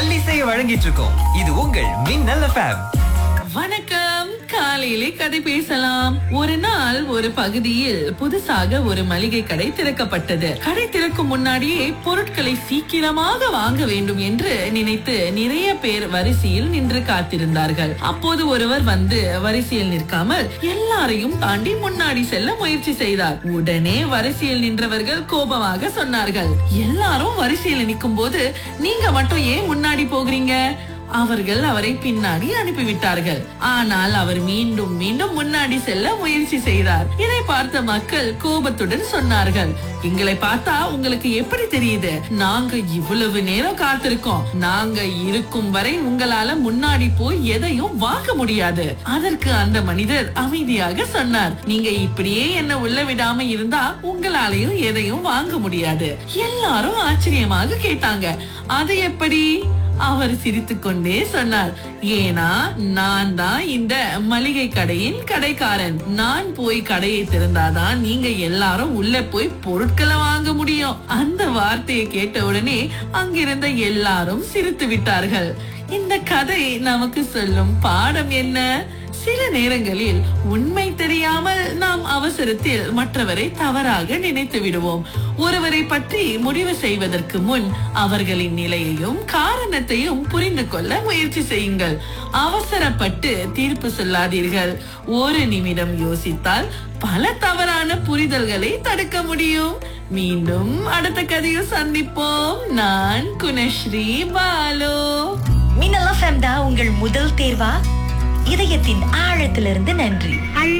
நல்லிசையை வழங்கிட்டு இருக்கோம் இது உங்கள் மின்னல் எஃப்எம் வணக்கம் காலையிலே கதை பேசலாம் ஒரு நாள் ஒரு பகுதியில் புதுசாக ஒரு மளிகை கடை திறக்கப்பட்டது கடை திறக்கும் முன்னாடியே பொருட்களை சீக்கிரமாக வாங்க வேண்டும் என்று நினைத்து நிறைய பேர் வரிசையில் நின்று காத்திருந்தார்கள் அப்போது ஒருவர் வந்து வரிசையில் நிற்காமல் எல்லாரையும் தாண்டி முன்னாடி செல்ல முயற்சி செய்தார் உடனே வரிசையில் நின்றவர்கள் கோபமாக சொன்னார்கள் எல்லாரும் வரிசையில் நிற்கும் போது நீங்க மட்டும் ஏன் முன்னாடி போகிறீங்க அவர்கள் அவரை பின்னாடி அனுப்பிவிட்டார்கள் ஆனால் அவர் மீண்டும் மீண்டும் முன்னாடி செல்ல முயற்சி செய்தார் இதை பார்த்த மக்கள் கோபத்துடன் சொன்னார்கள் எங்களை பார்த்தா உங்களுக்கு எப்படி தெரியுது நாங்க இவ்வளவு நேரம் காத்திருக்கோம் நாங்க இருக்கும் வரை உங்களால முன்னாடி போய் எதையும் வாங்க முடியாது அதற்கு அந்த மனிதர் அமைதியாக சொன்னார் நீங்க இப்படியே என்ன உள்ள விடாம இருந்தா உங்களாலையும் எதையும் வாங்க முடியாது எல்லாரும் ஆச்சரியமாக கேட்டாங்க அது எப்படி அவர் சிரித்துக்கொண்டே சொன்னார் ஏன்னா நான் தான் இந்த மளிகை கடையின் கடைக்காரன் நான் போய் கடையை திறந்தாதான் நீங்க எல்லாரும் உள்ள போய் பொருட்களை வாங்க முடியும் அந்த வார்த்தையை கேட்ட உடனே அங்கிருந்த எல்லாரும் சிரித்து விட்டார்கள் இந்த கதை நமக்கு சொல்லும் பாடம் என்ன சில நேரங்களில் உண்மை தெரியாமல் நாம் அவசரத்தில் மற்றவரை தவறாக நினைத்து விடுவோம் ஒருவரை பற்றி முடிவு செய்வதற்கு முன் அவர்களின் நிலையையும் காரணத்தையும் புரிந்து கொள்ள முயற்சி செய்யுங்கள் அவசரப்பட்டு தீர்ப்பு சொல்லாதீர்கள் ஒரு நிமிடம் யோசித்தால் பல தவறான புரிதல்களை தடுக்க முடியும் மீண்டும் அடுத்த கதையில் சந்திப்போம் நான் குணஸ்ரீ பாலு மின்னல் எஃப்எம் தான் உங்கள் முதல் தேர்வா இதயத்தின் ஆழத்திலிருந்து நன்றி